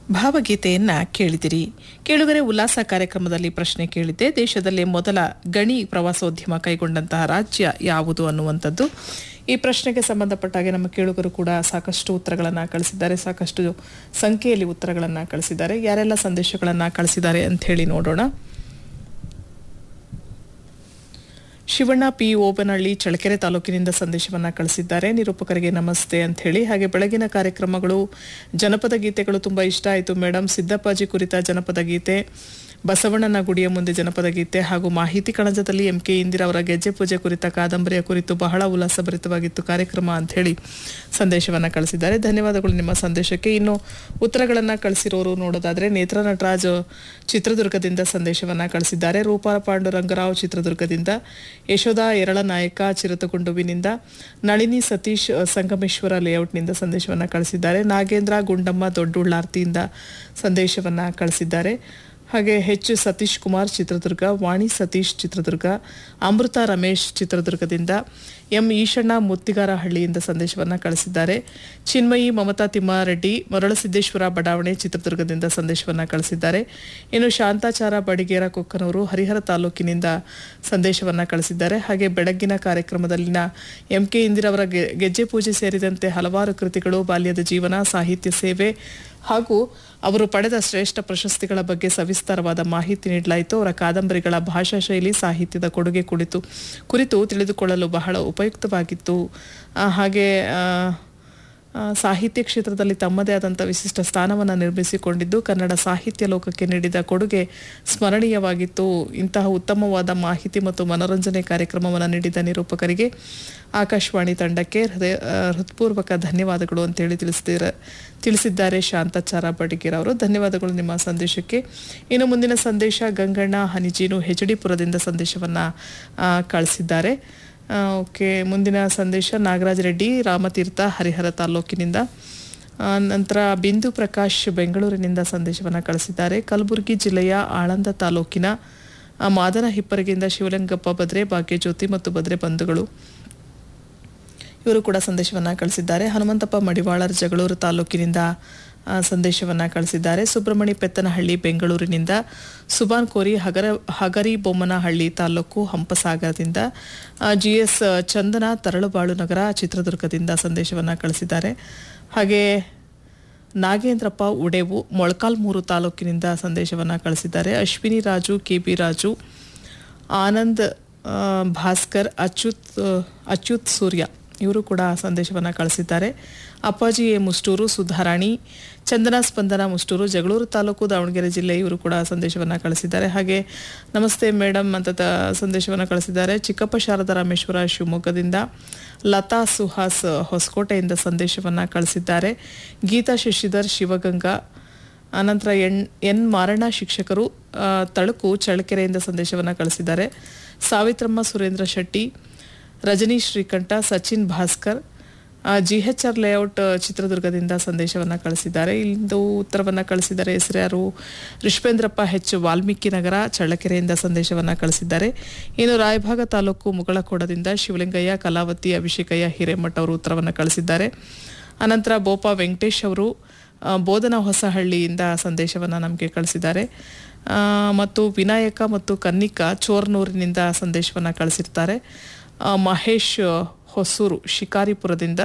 ಭಾವಗೀತೆಯನ್ನ ಕೇಳಿದಿರಿ ಕೇಳುಗರೆ ಉಲ್ಲಾಸ ಕಾರ್ಯಕ್ರಮದಲ್ಲಿ ಪ್ರಶ್ನೆ ಕೇಳಿದ್ದೆ ದೇಶದಲ್ಲೇ ಮೊದಲ ಗಣಿ ಪ್ರವಾಸೋದ್ಯಮ ಕೈಗೊಂಡಂತಹ ರಾಜ್ಯ ಯಾವುದು ಅನ್ನುವಂಥದ್ದು ಈ ಪ್ರಶ್ನೆಗೆ ಸಂಬಂಧಪಟ್ಟ ಹಾಗೆ ನಮ್ಮ ಕೇಳುಗರು ಕೂಡ ಸಾಕಷ್ಟು ಉತ್ತರಗಳನ್ನು ಕಳಿಸಿದ್ದಾರೆ ಸಾಕಷ್ಟು ಸಂಖ್ಯೆಯಲ್ಲಿ ಉತ್ತರಗಳನ್ನು ಕಳಿಸಿದ್ದಾರೆ ಯಾರೆಲ್ಲ ಸಂದೇಶಗಳನ್ನು ಕಳಿಸಿದ್ದಾರೆ ಅಂತ ಹೇಳಿ ನೋಡೋಣ ಶಿವಣ್ಣ ಪಿ ಓಬನಹಳ್ಳಿ ಚಳ್ಳಕೆರೆ ತಾಲೂಕಿನಿಂದ ಸಂದೇಶವನ್ನ ಕಳಿಸಿದ್ದಾರೆ ನಿರೂಪಕರಿಗೆ ನಮಸ್ತೆ ಅಂತ ಹೇಳಿ ಹಾಗೆ ಬೆಳಗಿನ ಕಾರ್ಯಕ್ರಮಗಳು ಜನಪದ ಗೀತೆಗಳು ತುಂಬಾ ಇಷ್ಟ ಆಯಿತು ಮೇಡಮ್ ಸಿದ್ದಪ್ಪಾಜಿ ಕುರಿತ ಜನಪದ ಗೀತೆ ಬಸವಣ್ಣನ ಗುಡಿಯ ಮುಂದೆ ಜನಪದ ಗೀತೆ ಹಾಗೂ ಮಾಹಿತಿ ಕಣಜದಲ್ಲಿ ಎಂ ಕೆ ಇಂದಿರಾ ಅವರ ಗೆಜ್ಜೆ ಪೂಜೆ ಕುರಿತ ಕಾದಂಬರಿಯ ಕುರಿತು ಬಹಳ ಉಲ್ಲಾಸಭರಿತವಾಗಿತ್ತು ಕಾರ್ಯಕ್ರಮ ಅಂತ ಹೇಳಿ ಸಂದೇಶವನ್ನ ಕಳಿಸಿದ್ದಾರೆ ಧನ್ಯವಾದಗಳು ನಿಮ್ಮ ಸಂದೇಶಕ್ಕೆ ಇನ್ನು ಉತ್ತರಗಳನ್ನ ಕಳಿಸಿರೋರು ನೋಡೋದಾದ್ರೆ ನೇತ್ರ ನಟರಾಜ್ ಚಿತ್ರದುರ್ಗದಿಂದ ಸಂದೇಶವನ್ನ ಕಳಿಸಿದ್ದಾರೆ ರೂಪಾ ಪಾಂಡುರಂಗರಾವ್ ಚಿತ್ರದುರ್ಗದಿಂದ ಯಶೋಧ ಎರಳನಾಯಕ ಚಿರತಗುಂಡುವಿನಿಂದ ನಳಿನಿ ಸತೀಶ್ ಅ, ಸಂಗಮೇಶ್ವರ ಲೇಔಟ್ನಿಂದ ಸಂದೇಶವನ್ನ ಕಳಿಸಿದ್ದಾರೆ ನಾಗೇಂದ್ರ ಗುಂಡಮ್ಮ ದೊಡ್ಡುಳ್ಳಾರ್ತಿಯಿಂದ ಸಂದೇಶವನ್ನ ಕಳಿಸಿದ್ದಾರೆ ಹಾಗೆ ಎಚ್ ಸತೀಶ್ ಕುಮಾರ್ ಚಿತ್ರದುರ್ಗ ವಾಣಿ ಸತೀಶ್ ಚಿತ್ರದುರ್ಗ ಅಮೃತ ರಮೇಶ್ ಚಿತ್ರದುರ್ಗದಿಂದ ಎಂ ಈಶಣ್ಣ ಮುತ್ತಿಗಾರಹಳ್ಳಿಯಿಂದ ಸಂದೇಶವನ್ನ ಕಳಿಸಿದ್ದಾರೆ ಚಿನ್ಮಯಿ ಮಮತಾ ತಿಮ್ಮಾರೆಡ್ಡಿ ಮರಳಸಿದ್ದೇಶ್ವರ ಬಡಾವಣೆ ಚಿತ್ರದುರ್ಗದಿಂದ ಸಂದೇಶವನ್ನ ಕಳಿಸಿದ್ದಾರೆ ಇನ್ನು ಶಾಂತಾಚಾರ ಬಡಿಗೇರ ಕೊಕ್ಕನೂರು ಹರಿಹರ ತಾಲೂಕಿನಿಂದ ಸಂದೇಶವನ್ನ ಕಳಿಸಿದ್ದಾರೆ ಹಾಗೆ ಬೆಳಗ್ಗಿನ ಕಾರ್ಯಕ್ರಮದಲ್ಲಿನ ಎಂ ಕೆ ಇಂದಿರವರ ಗೆ- ಗೆಜ್ಜೆ ಪೂಜೆ ಸೇರಿದಂತೆ ಹಲವಾರು ಕೃತಿಗಳು ಬಾಲ್ಯದ ಜೀವನ ಸಾಹಿತ್ಯ ಸೇವೆ ಹಾಗೂ ಅವರು ಪಡೆದ ಶ್ರೇಷ್ಠ ಪ್ರಶಸ್ತಿಗಳ ಬಗ್ಗೆ ಸವಿಸ್ತಾರವಾದ ಮಾಹಿತಿ ನೀಡಲಾಯಿತು ಅವರ ಕಾದಂಬರಿಗಳ ಭಾಷಾ ಶೈಲಿ ಸಾಹಿತ್ಯದ ಕೊಡುಗೆ ಕುರಿತು ಕುರಿತು ತಿಳಿದುಕೊಳ್ಳಲು ಬಹಳ ಉಪಯುಕ್ತವಾಗಿತ್ತು ಆ, ಹಾಗೆ ಆ, ಆ, ಸಾಹಿತ್ಯ ಕ್ಷೇತ್ರದಲ್ಲಿ ತಮ್ಮದೇ ಆದಂಥ ವಿಶಿಷ್ಟ ಸ್ಥಾನವನ್ನು ನಿರ್ಮಿಸಿಕೊಂಡಿದ್ದು ಕನ್ನಡ ಸಾಹಿತ್ಯ ಲೋಕಕ್ಕೆ ನೀಡಿದ ಕೊಡುಗೆ ಸ್ಮರಣೀಯವಾಗಿತ್ತು ಇಂತಹ ಉತ್ತಮವಾದ ಮಾಹಿತಿ ಮತ್ತು ಮನೋರಂಜನೆ ಕಾರ್ಯಕ್ರಮವನ್ನು ನೀಡಿದ ನಿರೂಪಕರಿಗೆ ಆಕಾಶವಾಣಿ ತಂಡಕ್ಕೆ ಹೃದಯ ಆ, ಹೃತ್ಪೂರ್ವಕ ಧನ್ಯವಾದಗಳು ಅಂತೇಳಿ ತಿಳಿಸಿದ ತಿಳಿಸಿದ್ದಾರೆ ಶಾಂತಾಚಾರ ಬಡಿಗೇರ್ ಅವರು ಧನ್ಯವಾದಗಳು ನಿಮ್ಮ ಸಂದೇಶಕ್ಕೆ ಇನ್ನು ಮುಂದಿನ ಸಂದೇಶ ಗಂಗಣ್ಣ ಹನಿಜೀನು ಹೆಚಡಿಪುರದಿಂದ ಸಂದೇಶವನ್ನ ಆ, ಕಳಿಸಿದ್ದಾರೆ ಆ, ಓಕೆ ಮುಂದಿನ ಸಂದೇಶ ನಾಗರಾಜ್ ರೆಡ್ಡಿ ರಾಮತೀರ್ಥ ಹರಿಹರ ತಾಲೂಕಿನಿಂದ ಆ, ನಂತರ ಬಿಂದು ಪ್ರಕಾಶ್ ಬೆಂಗಳೂರಿನಿಂದ ಸಂದೇಶವನ್ನು ಕಳಿಸಿದ್ದಾರೆ ಕಲಬುರಗಿ ಜಿಲ್ಲೆಯ ಆಳಂದ ತಾಲೂಕಿನ ಆ, ಮಾದನ ಹಿಪ್ಪರಿಗೆಯಿಂದ ಶಿವಲಿಂಗಪ್ಪ ಬದ್ರೆ ಭಾಗ್ಯಜ್ಯೋತಿ ಮತ್ತು ಬದ್ರೆ ಬಂಧುಗಳು ಇವರು ಕೂಡ ಸಂದೇಶವನ್ನ ಕಳಿಸಿದ್ದಾರೆ ಹನುಮಂತಪ್ಪ ಮಡಿವಾಳರ್ ಜಗಳೂರು ತಾಲೂಕಿನಿಂದ ಆ, ಸಂದೇಶವನ್ನ ಕಳಿಸಿದ್ದಾರೆ ಸುಬ್ರಹ್ಮಣಿ ಪೆತ್ತನಹಳ್ಳಿ ಬೆಂಗಳೂರಿನಿಂದ ಸುಬಾನ್ ಕೋರಿ ಹಗರ ಹಗರಿ ಬೊಮ್ಮನಹಳ್ಳಿ ತಾಲೂಕು ಹಂಪಸಾಗರದಿಂದ ಜಿ ಎಸ್ ಚಂದನ ತರಳುಬಾಳು ನಗರ ಚಿತ್ರದುರ್ಗದಿಂದ ಸಂದೇಶವನ್ನ ಕಳಿಸಿದ್ದಾರೆ ಹಾಗೆ ನಾಗೇಂದ್ರಪ್ಪ ಉಡೇವು ಮೊಳಕಾಲ್ಮೂರು ತಾಲೂಕಿನಿಂದ ಸಂದೇಶವನ್ನ ಕಳಿಸಿದ್ದಾರೆ ಅಶ್ವಿನಿ ರಾಜು ಕೆ ಬಿ ರಾಜು ಆನಂದ್ ಆ, ಭಾಸ್ಕರ್ ಅಚ್ಯುತ್ ಆ, ಅಚ್ಯುತ್ ಸೂರ್ಯ ಇವರು ಕೂಡ ಸಂದೇಶವನ್ನು ಕಳಿಸಿದ್ದಾರೆ ಅಪ್ಪಾಜಿ ಎ ಮುಷ್ಟೂರು ಸುಧಾರಾಣಿ ಚಂದನ ಸ್ಪಂದನ ಮುಷ್ಟೂರು ಜಗಳೂರು ತಾಲೂಕು ದಾವಣಗೆರೆ ಜಿಲ್ಲೆ ಇವರು ಕೂಡ ಸಂದೇಶವನ್ನು ಕಳಿಸಿದ್ದಾರೆ ಹಾಗೆ ನಮಸ್ತೆ ಮೇಡಮ್ ಅಂತ ತ- ಸಂದೇಶವನ್ನು ಕಳಿಸಿದ್ದಾರೆ ಚಿಕ್ಕಪ್ಪ ಶಾರದಾ ರಾಮೇಶ್ವರ ಶಿವಮೊಗ್ಗದಿಂದ ಲತಾ ಸುಹಾಸ್ ಹೊಸಕೋಟೆಯಿಂದ ಸಂದೇಶವನ್ನು ಕಳಿಸಿದ್ದಾರೆ ಗೀತಾ ಶಶಿಧರ್ ಶಿವಗಂಗಾ ಅನಂತರ ಎನ್ ಎನ್ ಮಾರಣ್ಣ ಶಿಕ್ಷಕರು ಆ, ತಳುಕು ಚಳ್ಳಕೆರೆಯಿಂದ ಸಂದೇಶವನ್ನು ಕಳಿಸಿದ್ದಾರೆ Savithramma Surendra Shetty Rajani Srikanta Sachin Bhaskar G H R layout ಆ, ಚಿತ್ರದುರ್ಗದಿಂದ ಸಂದೇಶವನ್ನು ಕಳಿಸಿದ್ದಾರೆ ಇಲ್ಲಿಂದು ಉತ್ತರವನ್ನು ಕಳಿಸಿದ್ದಾರೆ ಹೆಸರು ಯಾರು ರಿಷ್ಪೇಂದ್ರಪ್ಪ ಹೆಚ್ ವಾಲ್ಮೀಕಿ ನಗರ ಚಳ್ಳಕೆರೆಯಿಂದ ಸಂದೇಶವನ್ನು ಕಳಿಸಿದ್ದಾರೆ ಇನ್ನು ರಾಯಭಾಗ ತಾಲೂಕು ಮುಗಳಕೋಡದಿಂದ ಶಿವಲಿಂಗಯ್ಯ ಕಲಾವತಿ ಅಭಿಷೇಕಯ್ಯ ಹಿರೇಮಠ ಅವರು ಉತ್ತರವನ್ನು ಕಳಿಸಿದ್ದಾರೆ ಅನಂತರ ಬೋಪ ವೆಂಕಟೇಶ್ ಅವರು ಆ, ಬೋಧನಾ ಹೊಸಹಳ್ಳಿಯಿಂದ ಸಂದೇಶವನ್ನು ನಮಗೆ ಕಳಿಸಿದ್ದಾರೆ ಆ, ಮತ್ತು ವಿನಾಯಕ ಮತ್ತು ಕನ್ನಿಕಾ ಚೋರ್ನೂರಿನಿಂದ ಸಂದೇಶವನ್ನು ಕಳಿಸಿರ್ತಾರೆ ಆ, ಮಹೇಶ್ ಹೊಸೂರು ಶಿಕಾರಿಪುರದಿಂದ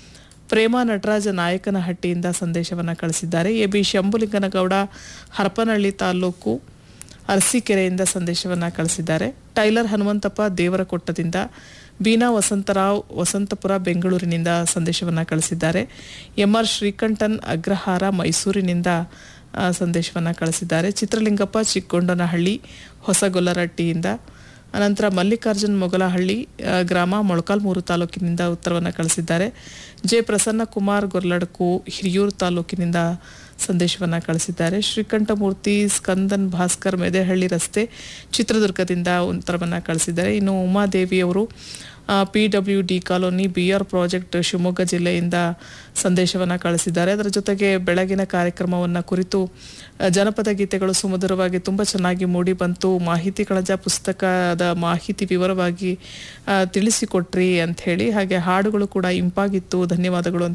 ಪ್ರೇಮ ನಟರಾಜ ನಾಯಕನಹಟ್ಟಿಯಿಂದ ಸಂದೇಶವನ್ನು ಕಳಿಸಿದ್ದಾರೆ ಎ ಬಿ ಶಂಭುಲಿಂಗನಗೌಡ ಹರಪನಹಳ್ಳಿ ತಾಲೂಕು ಅರಸೀಕೆರೆಯಿಂದ ಸಂದೇಶವನ್ನು ಕಳಿಸಿದ್ದಾರೆ ಟೈಲರ್ ಹನುಮಂತಪ್ಪ ದೇವರಕೊಟ್ಟದಿಂದ ಬೀನಾ ವಸಂತರಾವ್ ವಸಂತಪುರ ಬೆಂಗಳೂರಿನಿಂದ ಸಂದೇಶವನ್ನು ಕಳಿಸಿದ್ದಾರೆ ಎಂ ಆರ್ ಶ್ರೀಕಂಠನ್ ಅಗ್ರಹಾರ ಮೈಸೂರಿನಿಂದ ಆ, ಸಂದೇಶವನ್ನು ಕಳಿಸಿದ್ದಾರೆ ಚಿತ್ರಲಿಂಗಪ್ಪ ಚಿಕ್ಕೊಂಡನಹಳ್ಳಿ ಹೊಸಗೊಲ್ಲರಟ್ಟಿಯಿಂದ ಅನಂತರ ಮಲ್ಲಿಕಾರ್ಜುನ್ ಮೊಗಲಹಳ್ಳಿ ಆ, ಗ್ರಾಮ ಮೊಳಕಾಲ್ಮೂರು ತಾಲೂಕಿನಿಂದ ಉತ್ತರವನ್ನು ಕಳಿಸಿದ್ದಾರೆ ಜೆ ಪ್ರಸನ್ನ ಕುಮಾರ್ ಗೊರ್ಲಡ್ಕು ಹಿರಿಯೂರು ತಾಲೂಕಿನಿಂದ ಸಂದೇಶವನ್ನು ಕಳಿಸಿದ್ದಾರೆ ಶ್ರೀಕಂಠಮೂರ್ತಿ ಸ್ಕಂದನ್ ಭಾಸ್ಕರ್ ಮೆದೆಹಳ್ಳಿ ರಸ್ತೆ ಚಿತ್ರದುರ್ಗದಿಂದ ಉತ್ತರವನ್ನು ಕಳಿಸಿದ್ದಾರೆ ಇನ್ನು ಉಮಾದೇವಿ ಅವರು P W D colony B R project Shivamogga ಜಿಲ್ಲೆಯಿಂದ ಸಂದೇಶವನ್ನು ಕಳಿಸಿದ್ದಾರೆ ಅದರ ಜೊತೆಗೆ ಬೆಳಗಿನ ಕಾರ್ಯಕ್ರಮವನ್ನು ಕುರಿತು ಆ, ಜನಪದ ಗೀತೆಗಳು ಸುಮಧುರವಾಗಿ ತುಂಬ ಚೆನ್ನಾಗಿ ಮೂಡಿ ಬಂತು ಮಾಹಿತಿ ಕಳಜ ಪುಸ್ತಕದ ಮಾಹಿತಿ ವಿವರವಾಗಿ ಆ, ತಿಳಿಸಿಕೊಟ್ರಿ ಅಂತ ಹೇಳಿ ಹಾಗೆ ಹಾಡುಗಳು ಕೂಡ ಇಂಪಾಗಿತ್ತು ಧನ್ಯವಾದಗಳು ಅಂತ